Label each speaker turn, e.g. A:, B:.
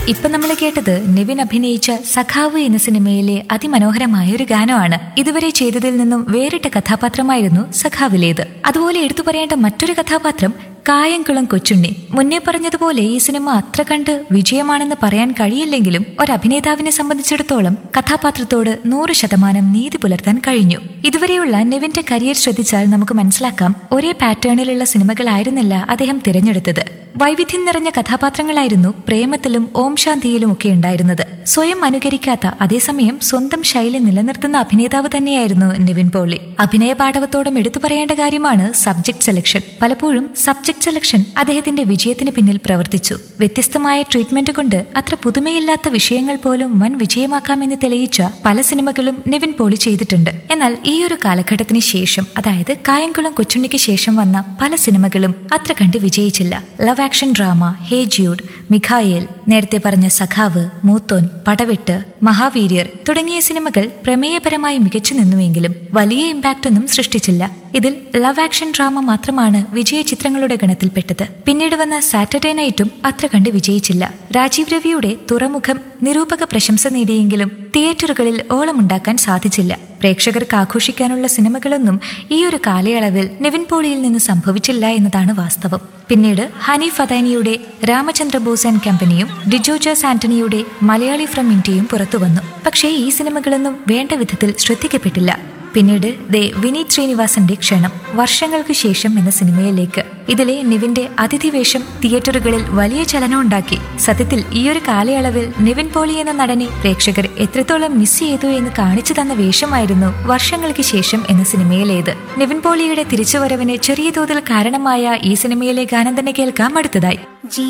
A: ഇപ്പൊ നമ്മൾ കേട്ടത് നിവിൻ അഭിനയിച്ച സഖാവ് എന്ന സിനിമയിലെ അതിമനോഹരമായ ഒരു ഗാനമാണ് ഇതുവരെ ചെയ്തതിൽ നിന്നും വേറിട്ട കഥാപാത്രമായിരുന്നു സഖാവിലേത് അതുപോലെ എടുത്തു പറയേണ്ട മറ്റൊരു കഥാപാത്രം കായംകുളം കൊച്ചുണ്ണി മുന്നേ പറഞ്ഞതുപോലെ ഈ സിനിമ അത്ര കണ്ട് വിജയമാണെന്ന് പറയാൻ കഴിയില്ലെങ്കിലും ഒരു അഭിനേതാവിനെ സംബന്ധിച്ചിടത്തോളം കഥാപാത്രത്തോട് നൂറ് ശതമാനം നീതി പുലർത്താൻ കഴിഞ്ഞു ഇതുവരെയുള്ള നിവിന്റെ കരിയർ ശ്രദ്ധിച്ചാൽ നമുക്ക് മനസ്സിലാക്കാം ഒരേ പാറ്റേണിലുള്ള സിനിമകളായിരുന്നില്ല അദ്ദേഹം തിരഞ്ഞെടുത്തത് വൈവിധ്യം നിറഞ്ഞ കഥാപാത്രങ്ങളായിരുന്നു പ്രേമത്തിലും ഓം ശാന്തിയിലും ഒക്കെ ഉണ്ടായിരുന്നത് സ്വയം അനുകരിക്കാത്ത അതേസമയം സ്വന്തം ശൈലി നിലനിർത്തുന്ന അഭിനേതാവ് തന്നെയായിരുന്നു നിവിൻ പോളി അഭിനയ പാഠവത്തോടും എടുത്തു പറയേണ്ട കാര്യമാണ് സബ്ജക്ട് സെലക്ഷൻ പലപ്പോഴും സബ്ജക്ട് സെലക്ഷൻ അദ്ദേഹത്തിന്റെ വിജയത്തിന് പിന്നിൽ പ്രവർത്തിച്ചു വ്യത്യസ്തമായ ട്രീറ്റ്മെന്റ് കൊണ്ട് അത്ര പുതുമയില്ലാത്ത വിഷയങ്ങൾ പോലും വൻ വിജയമാക്കാമെന്ന് തെളിയിച്ച പല സിനിമകളും നിവിൻ പോളി ചെയ്തിട്ടുണ്ട് എന്നാൽ ഈ ഒരു കാലഘട്ടത്തിന് ശേഷം അതായത് കായംകുളം കൊച്ചുണ്ണിക്ക് ശേഷം വന്ന പല സിനിമകളും അത്ര കണ്ട് വിജയിച്ചില്ല love action drama hey Jude Mikhael നേരത്തെ പറഞ്ഞ സഖാവ് മൂത്തോൻ പടവെട്ട് മഹാവീര്യർ തുടങ്ങിയ സിനിമകൾ പ്രമേയപരമായി മികച്ചു നിന്നുവെങ്കിലും വലിയ ഇമ്പാക്റ്റ് ഒന്നും സൃഷ്ടിച്ചില്ല ഇതിൽ ലവ് ആക്ഷൻ ഡ്രാമ മാത്രമാണ് വിജയ ചിത്രങ്ങളുടെ ഗണത്തിൽപ്പെട്ടത് പിന്നീട് വന്ന സാറ്റർഡേ നൈറ്റും അത്ര കണ്ട് വിജയിച്ചില്ല രാജീവ് രവിയുടെ തുറമുഖം നിരൂപക പ്രശംസ നേടിയെങ്കിലും തിയേറ്ററുകളിൽ ഓളമുണ്ടാക്കാൻ സാധിച്ചില്ല പ്രേക്ഷകർക്ക് ആഘോഷിക്കാനുള്ള സിനിമകളൊന്നും ഈ ഒരു കാലയളവിൽ നിവിൻ പോളിയിൽ നിന്ന് സംഭവിച്ചില്ല എന്നതാണ് വാസ്തവം പിന്നീട് ഹനീഫ് അദാനിയുടെ രാമചന്ദ്ര ബോസ് ആൻഡ് കമ്പനിയും ഡിജോജാസ് ആന്റണിയുടെ മലയാളി ഫ്രം ഇന്ത്യയും പുറത്തു വന്നു പക്ഷേ ഈ സിനിമകളൊന്നും വേണ്ട വിധത്തിൽ ശ്രദ്ധിക്കപ്പെട്ടില്ല പിന്നീട് ദേ വിനീത് ശ്രീനിവാസന്റെ ക്ഷണം വർഷങ്ങൾക്ക് ശേഷം എന്ന സിനിമയിലേക്ക് ഇതിലെ നിവിന്റെ അതിഥിവേഷം തിയേറ്ററുകളിൽ വലിയ ചലനമുണ്ടാക്കി സത്യത്തിൽ ഈ ഒരു കാലയളവിൽ നിവിൻ പോളി എന്ന നടനെ പ്രേക്ഷകർ എത്രത്തോളം മിസ് ചെയ്തു എന്ന് കാണിച്ചു തന്ന വേഷമായിരുന്നു വർഷങ്ങൾക്ക് ശേഷം എന്ന സിനിമയിലേത് നിവിൻ പോളിയുടെ തിരിച്ചുവരവിന് ചെറിയ തോതിൽ കാരണമായ ഈ സിനിമയിലെ ഗാനം തന്നെ കേൾക്കാം അടുത്തതായി